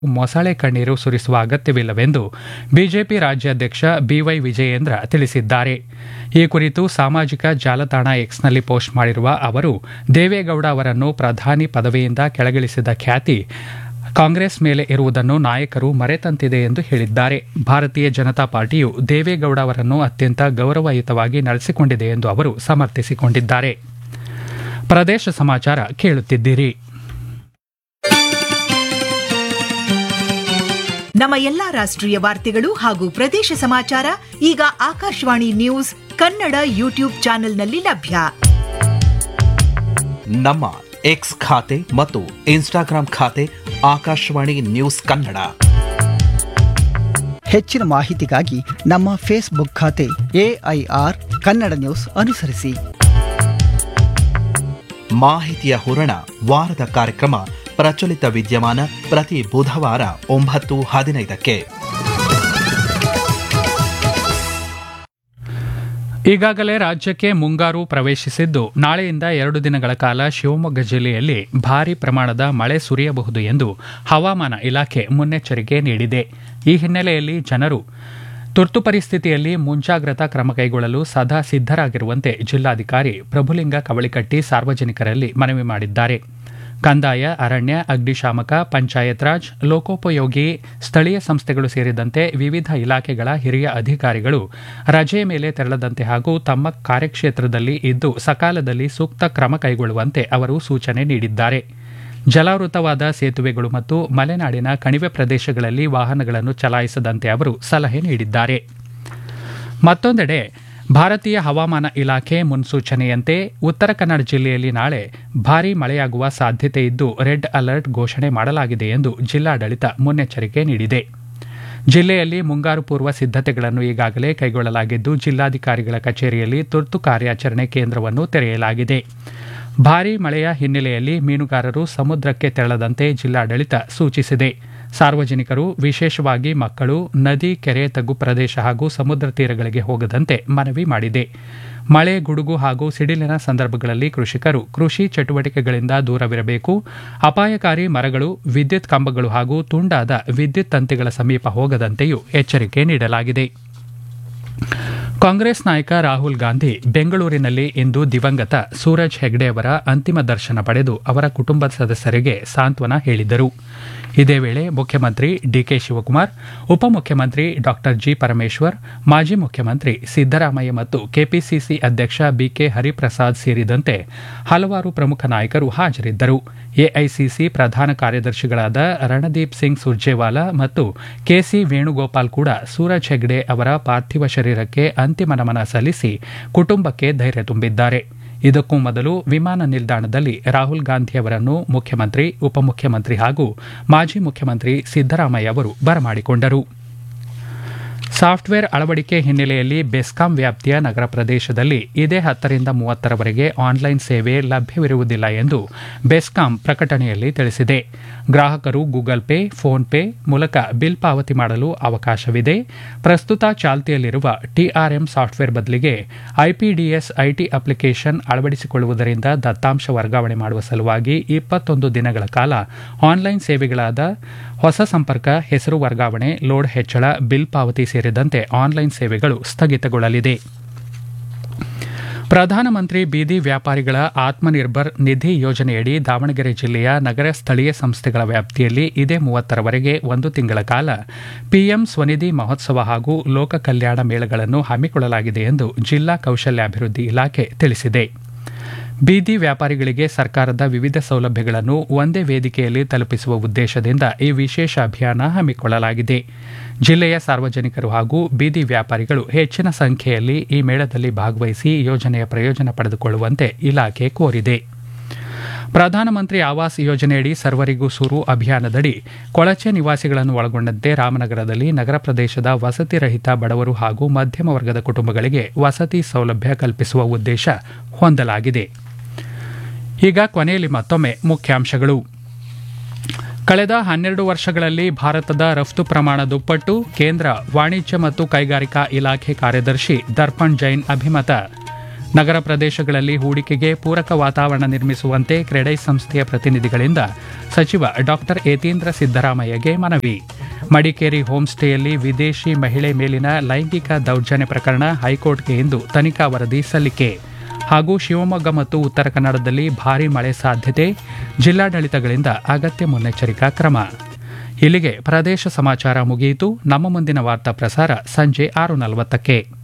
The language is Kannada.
ಮೊಸಳೆ ಕಣ್ಣೀರು ಸುರಿಸುವ ಅಗತ್ಯವಿಲ್ಲವೆಂದು ಬಿಜೆಪಿ ರಾಜ್ಯಾಧ್ಯಕ್ಷ ಬಿವೈ ವಿಜಯೇಂದ್ರ ತಿಳಿಸಿದ್ದಾರೆ ಈ ಕುರಿತು ಸಾಮಾಜಿಕ ಜಾಲತಾಣ ಎಕ್ಸ್ನಲ್ಲಿ ಪೋಸ್ಟ್ ಮಾಡಿರುವ ಅವರು ದೇವೇಗೌಡ ಅವರನ್ನು ಪ್ರಧಾನಿ ಪದವಿಯಿಂದ ಕೆಳಗಿಳಿಸಿದ ಖ್ಯಾತಿ ಕಾಂಗ್ರೆಸ್ ಮೇಲೆ ಇರುವುದನ್ನು ನಾಯಕರು ಮರೆತಂತಿದೆ ಎಂದು ಹೇಳಿದ್ದಾರೆ ಭಾರತೀಯ ಜನತಾ ಪಾರ್ಟಿಯು ದೇವೇಗೌಡ ಅವರನ್ನು ಅತ್ಯಂತ ಗೌರವಯುತವಾಗಿ ನಡೆಸಿಕೊಂಡಿದೆ ಎಂದು ಅವರು ಸಮರ್ಥಿಸಿಕೊಂಡಿದ್ದಾರೆ ಪ್ರದೇಶ ಸಮಾಚಾರ ಕೇಳುತ್ತಿದ್ದೀರಿ ನಮ್ಮ ಎಲ್ಲಾ ರಾಷ್ಟ್ರೀಯ ವಾರ್ತೆಗಳು ಹಾಗೂ ಪ್ರದೇಶ ಸಮಾಚಾರ ಈಗ ಆಕಾಶವಾಣಿ ನ್ಯೂಸ್ ಕನ್ನಡ ಯೂಟ್ಯೂಬ್ ಚಾನೆಲ್ನಲ್ಲಿ ಲಭ್ಯ ನಮ್ಮ ಎಕ್ಸ್ ಖಾತೆ ಮತ್ತು ಇನ್ಸ್ಟಾಗ್ರಾಂ ಖಾತೆ ಆಕಾಶವಾಣಿ ನ್ಯೂಸ್ ಕನ್ನಡ ಹೆಚ್ಚಿನ ಮಾಹಿತಿಗಾಗಿ ನಮ್ಮ ಫೇಸ್ಬುಕ್ ಖಾತೆ ಎಐಆರ್ ಕನ್ನಡ ನ್ಯೂಸ್ ಅನುಸರಿಸಿ ಮಾಹಿತಿಯ ಹೂರಣ ವಾರದ ಕಾರ್ಯಕ್ರಮ ಪ್ರಚಲಿತ ವಿದ್ಯಮಾನ ಪ್ರತಿ ಬುಧವಾರ ಒಂಬತ್ತು ಹದಿನೈದಕ್ಕೆ ಈಗಾಗಲೇ ರಾಜ್ಯಕ್ಕೆ ಮುಂಗಾರು ಪ್ರವೇಶಿಸಿದ್ದು ನಾಳೆಯಿಂದ ಎರಡು ದಿನಗಳ ಕಾಲ ಶಿವಮೊಗ್ಗ ಜಿಲ್ಲೆಯಲ್ಲಿ ಭಾರೀ ಪ್ರಮಾಣದ ಮಳೆ ಸುರಿಯಬಹುದು ಎಂದು ಹವಾಮಾನ ಇಲಾಖೆ ಮುನ್ನೆಚ್ಚರಿಕೆ ನೀಡಿದೆ ಈ ಹಿನ್ನೆಲೆಯಲ್ಲಿ ಜನರು ತುರ್ತು ಪರಿಸ್ಥಿತಿಯಲ್ಲಿ ಮುಂಜಾಗ್ರತಾ ಕ್ರಮ ಕೈಗೊಳ್ಳಲು ಸದಾ ಸಿದ್ದರಾಗಿರುವಂತೆ ಜಿಲ್ಲಾಧಿಕಾರಿ ಪ್ರಭುಲಿಂಗ ಕವಳಿಕಟ್ಟಿ ಸಾರ್ವಜನಿಕರಲ್ಲಿ ಮನವಿ ಮಾಡಿದ್ದಾರೆ ಕಂದಾಯ ಅರಣ್ಯ ಅಗ್ನಿಶಾಮಕ ಪಂಚಾಯತ್ ರಾಜ್ ಲೋಕೋಪಯೋಗಿ ಸ್ಥಳೀಯ ಸಂಸ್ಥೆಗಳು ಸೇರಿದಂತೆ ವಿವಿಧ ಇಲಾಖೆಗಳ ಹಿರಿಯ ಅಧಿಕಾರಿಗಳು ರಜೆಯ ಮೇಲೆ ತೆರಳದಂತೆ ಹಾಗೂ ತಮ್ಮ ಕಾರ್ಯಕ್ಷೇತ್ರದಲ್ಲಿ ಇದ್ದು ಸಕಾಲದಲ್ಲಿ ಸೂಕ್ತ ಕ್ರಮ ಕೈಗೊಳ್ಳುವಂತೆ ಅವರು ಸೂಚನೆ ನೀಡಿದ್ದಾರೆ ಜಲಾವೃತವಾದ ಸೇತುವೆಗಳು ಮತ್ತು ಮಲೆನಾಡಿನ ಕಣಿವೆ ಪ್ರದೇಶಗಳಲ್ಲಿ ವಾಹನಗಳನ್ನು ಚಲಾಯಿಸದಂತೆ ಅವರು ಸಲಹೆ ನೀಡಿದ್ದಾರೆ ಮತ್ತೊಂದೆಡೆ ಭಾರತೀಯ ಹವಾಮಾನ ಇಲಾಖೆ ಮುನ್ಸೂಚನೆಯಂತೆ ಉತ್ತರ ಕನ್ನಡ ಜಿಲ್ಲೆಯಲ್ಲಿ ನಾಳೆ ಭಾರೀ ಮಳೆಯಾಗುವ ಸಾಧ್ಯತೆ ಇದ್ದು ರೆಡ್ ಅಲರ್ಟ್ ಘೋಷಣೆ ಮಾಡಲಾಗಿದೆ ಎಂದು ಜಿಲ್ಲಾಡಳಿತ ಮುನ್ನೆಚ್ಚರಿಕೆ ನೀಡಿದೆ ಜಿಲ್ಲೆಯಲ್ಲಿ ಮುಂಗಾರು ಪೂರ್ವ ಸಿದ್ಧತೆಗಳನ್ನು ಈಗಾಗಲೇ ಕೈಗೊಳ್ಳಲಾಗಿದ್ದು ಜಿಲ್ಲಾಧಿಕಾರಿಗಳ ಕಚೇರಿಯಲ್ಲಿ ತುರ್ತು ಕಾರ್ಯಾಚರಣೆ ಕೇಂದ್ರವನ್ನು ತೆರೆಯಲಾಗಿದೆ ಭಾರೀ ಮಳೆಯ ಹಿನ್ನೆಲೆಯಲ್ಲಿ ಮೀನುಗಾರರು ಸಮುದ್ರಕ್ಕೆ ತೆರಳದಂತೆ ಜಿಲ್ಲಾಡಳಿತ ಸೂಚಿಸಿದೆ ಸಾರ್ವಜನಿಕರು ವಿಶೇಷವಾಗಿ ಮಕ್ಕಳು ನದಿ ಕೆರೆ ತಗ್ಗು ಪ್ರದೇಶ ಹಾಗೂ ಸಮುದ್ರ ತೀರಗಳಿಗೆ ಹೋಗದಂತೆ ಮನವಿ ಮಾಡಿದೆ ಮಳೆ ಗುಡುಗು ಹಾಗೂ ಸಿಡಿಲಿನ ಸಂದರ್ಭಗಳಲ್ಲಿ ಕೃಷಿಕರು ಕೃಷಿ ಚಟುವಟಿಕೆಗಳಿಂದ ದೂರವಿರಬೇಕು ಅಪಾಯಕಾರಿ ಮರಗಳು ವಿದ್ಯುತ್ ಕಂಬಗಳು ಹಾಗೂ ತುಂಡಾದ ವಿದ್ಯುತ್ ತಂತಿಗಳ ಸಮೀಪ ಹೋಗದಂತೆಯೂ ಎಚ್ಚರಿಕೆ ನೀಡಲಾಗಿದೆ ಕಾಂಗ್ರೆಸ್ ನಾಯಕ ರಾಹುಲ್ ಗಾಂಧಿ ಬೆಂಗಳೂರಿನಲ್ಲಿ ಇಂದು ದಿವಂಗತ ಸೂರಜ್ ಹೆಗ್ಡೆ ಅವರ ಅಂತಿಮ ದರ್ಶನ ಪಡೆದು ಅವರ ಕುಟುಂಬದ ಸದಸ್ಯರಿಗೆ ಸಾಂತ್ವನ ಹೇಳಿದರು ಇದೇ ವೇಳೆ ಮುಖ್ಯಮಂತ್ರಿ ಡಿಕೆ ಶಿವಕುಮಾರ್ ಉಪಮುಖ್ಯಮಂತ್ರಿ ಡಾ ಜಿ ಪರಮೇಶ್ವರ್ ಮಾಜಿ ಮುಖ್ಯಮಂತ್ರಿ ಸಿದ್ದರಾಮಯ್ಯ ಮತ್ತು ಕೆಪಿಸಿಸಿ ಅಧ್ಯಕ್ಷ ಬಿಕೆ ಹರಿಪ್ರಸಾದ್ ಸೇರಿದಂತೆ ಹಲವಾರು ಪ್ರಮುಖ ನಾಯಕರು ಹಾಜರಿದ್ದರು ಎಐಸಿಸಿ ಪ್ರಧಾನ ಕಾರ್ಯದರ್ಶಿಗಳಾದ ರಣದೀಪ್ ಸಿಂಗ್ ಸುರ್ಜೇವಾಲಾ ಮತ್ತು ಕೆಸಿ ವೇಣುಗೋಪಾಲ್ ಕೂಡ ಸೂರಜ್ ಹೆಗ್ಡೆ ಅವರ ಪಾರ್ಥಿವ ಶರೀರಕ್ಕೆ ಅಂತಿಮ ನಮನ ಸಲ್ಲಿಸಿ ಕುಟುಂಬಕ್ಕೆ ಧೈರ್ಯ ತುಂಬಿದ್ದಾರೆ ಇದಕ್ಕೂ ಮೊದಲು ವಿಮಾನ ನಿಲ್ದಾಣದಲ್ಲಿ ರಾಹುಲ್ ಗಾಂಧಿ ಅವರನ್ನು ಮುಖ್ಯಮಂತ್ರಿ ಉಪಮುಖ್ಯಮಂತ್ರಿ ಹಾಗೂ ಮಾಜಿ ಮುಖ್ಯಮಂತ್ರಿ ಸಿದ್ದರಾಮಯ್ಯ ಅವರು ಬರಮಾಡಿಕೊಂಡರು ಸಾಫ್ಟ್ವೇರ್ ಅಳವಡಿಕೆ ಹಿನ್ನೆಲೆಯಲ್ಲಿ ಬೆಸ್ಕಾಂ ವ್ಯಾಪ್ತಿಯ ನಗರ ಪ್ರದೇಶದಲ್ಲಿ ಇದೇ ಹತ್ತರಿಂದ ಮೂವತ್ತರವರೆಗೆ ಆನ್ಲೈನ್ ಸೇವೆ ಲಭ್ಯವಿರುವುದಿಲ್ಲ ಎಂದು ಬೆಸ್ಕಾಂ ಪ್ರಕಟಣೆಯಲ್ಲಿ ತಿಳಿಸಿದೆ ಗ್ರಾಹಕರು ಗೂಗಲ್ ಪೇ ಫೋನ್ ಪೇ ಮೂಲಕ ಬಿಲ್ ಪಾವತಿ ಮಾಡಲು ಅವಕಾಶವಿದೆ ಪ್ರಸ್ತುತ ಚಾಲ್ತಿಯಲ್ಲಿರುವ ಟಿಆರ್ಎಂ ಸಾಫ್ಟ್ವೇರ್ ಬದಲಿಗೆ ಐಪಿಡಿಎಸ್ ಐಟಿ ಅಪ್ಲಿಕೇಶನ್ ಅಳವಡಿಸಿಕೊಳ್ಳುವುದರಿಂದ ದತ್ತಾಂಶ ವರ್ಗಾವಣೆ ಮಾಡುವ ಸಲುವಾಗಿ ಇಪ್ಪತ್ತೊಂದು ದಿನಗಳ ಕಾಲ ಆನ್ಲೈನ್ ಸೇವೆಗಳಾದ ಹೊಸ ಸಂಪರ್ಕ ಹೆಸರು ವರ್ಗಾವಣೆ ಲೋಡ್ ಹೆಚ್ಚಳ ಬಿಲ್ ಪಾವತಿ ಸೇರಿದಂತೆ ಆನ್ಲೈನ್ ಸೇವೆಗಳು ಸ್ಥಗಿತಗೊಳ್ಳಲಿದೆ ಪ್ರಧಾನಮಂತ್ರಿ ಬೀದಿ ವ್ಯಾಪಾರಿಗಳ ಆತ್ಮನಿರ್ಭರ್ ನಿಧಿ ಯೋಜನೆಯಡಿ ದಾವಣಗೆರೆ ಜಿಲ್ಲೆಯ ನಗರ ಸ್ಥಳೀಯ ಸಂಸ್ಥೆಗಳ ವ್ಯಾಪ್ತಿಯಲ್ಲಿ ಇದೇ ಮೂವತ್ತರವರೆಗೆ ಒಂದು ತಿಂಗಳ ಕಾಲ ಪಿಎಂ ಸ್ವನಿಧಿ ಮಹೋತ್ಸವ ಹಾಗೂ ಲೋಕ ಕಲ್ಯಾಣ ಮೇಳಗಳನ್ನು ಹಮ್ಮಿಕೊಳ್ಳಲಾಗಿದೆ ಎಂದು ಜಿಲ್ಲಾ ಕೌಶಲ್ಯಾಭಿವೃದ್ಧಿ ಇಲಾಖೆ ತಿಳಿಸಿದೆ ಬೀದಿ ವ್ಯಾಪಾರಿಗಳಿಗೆ ಸರ್ಕಾರದ ವಿವಿಧ ಸೌಲಭ್ಯಗಳನ್ನು ಒಂದೇ ವೇದಿಕೆಯಲ್ಲಿ ತಲುಪಿಸುವ ಉದ್ದೇಶದಿಂದ ಈ ವಿಶೇಷ ಅಭಿಯಾನ ಹಮ್ಮಿಕೊಳ್ಳಲಾಗಿದೆ ಜಿಲ್ಲೆಯ ಸಾರ್ವಜನಿಕರು ಹಾಗೂ ಬೀದಿ ವ್ಯಾಪಾರಿಗಳು ಹೆಚ್ಚಿನ ಸಂಖ್ಯೆಯಲ್ಲಿ ಈ ಮೇಳದಲ್ಲಿ ಭಾಗವಹಿಸಿ ಯೋಜನೆಯ ಪ್ರಯೋಜನ ಪಡೆದುಕೊಳ್ಳುವಂತೆ ಇಲಾಖೆ ಕೋರಿದೆ ಪ್ರಧಾನಮಂತ್ರಿ ಆವಾಸ್ ಯೋಜನೆಯಡಿ ಸರ್ವರಿಗೂ ಸೂರು ಅಭಿಯಾನದಡಿ ಕೊಳಚೆ ನಿವಾಸಿಗಳನ್ನು ಒಳಗೊಂಡಂತೆ ರಾಮನಗರದಲ್ಲಿ ನಗರ ಪ್ರದೇಶದ ವಸತಿ ರಹಿತ ಬಡವರು ಹಾಗೂ ಮಧ್ಯಮ ವರ್ಗದ ಕುಟುಂಬಗಳಿಗೆ ವಸತಿ ಸೌಲಭ್ಯ ಕಲ್ಪಿಸುವ ಉದ್ದೇಶ ಹೊಂದಲಾಗಿದೆ ಈಗ ಕೊನೆಯಲ್ಲಿ ಮತ್ತೊಮ್ಮೆ ಮುಖ್ಯಾಂಶಗಳು ಕಳೆದ ಹನ್ನೆರಡು ವರ್ಷಗಳಲ್ಲಿ ಭಾರತದ ರಫ್ತು ಪ್ರಮಾಣ ದುಪ್ಪಟ್ಟು ಕೇಂದ್ರ ವಾಣಿಜ್ಯ ಮತ್ತು ಕೈಗಾರಿಕಾ ಇಲಾಖೆ ಕಾರ್ಯದರ್ಶಿ ದರ್ಪಣ್ ಜೈನ್ ಅಭಿಮತ ನಗರ ಪ್ರದೇಶಗಳಲ್ಲಿ ಹೂಡಿಕೆಗೆ ಪೂರಕ ವಾತಾವರಣ ನಿರ್ಮಿಸುವಂತೆ ಕ್ರೆಡೈ ಸಂಸ್ಥೆಯ ಪ್ರತಿನಿಧಿಗಳಿಂದ ಸಚಿವ ಡಾಕ್ಟರ್ ಯತೀಂದ್ರ ಸಿದ್ದರಾಮಯ್ಯಗೆ ಮನವಿ ಮಡಿಕೇರಿ ಹೋಮ್ ಸ್ಟೇಯಲ್ಲಿ ವಿದೇಶಿ ಮಹಿಳೆ ಮೇಲಿನ ಲೈಂಗಿಕ ದೌರ್ಜನ್ಯ ಪ್ರಕರಣ ಹೈಕೋರ್ಟ್ಗೆ ಇಂದು ತನಿಖಾ ವರದಿ ಸಲ್ಲಿಕೆ ಹಾಗೂ ಶಿವಮೊಗ್ಗ ಮತ್ತು ಉತ್ತರ ಕನ್ನಡದಲ್ಲಿ ಭಾರೀ ಮಳೆ ಸಾಧ್ಯತೆ ಜಿಲ್ಲಾಡಳಿತಗಳಿಂದ ಅಗತ್ಯ ಮುನ್ನೆಚ್ಚರಿಕಾ ಕ್ರಮ ಇಲ್ಲಿಗೆ ಪ್ರದೇಶ ಸಮಾಚಾರ ಮುಗಿಯಿತು ನಮ್ಮ ಮುಂದಿನ ವಾರ್ತಾ ಪ್ರಸಾರ ಸಂಜೆ ಆರು ನಲವತ್ತಕ್ಕೆ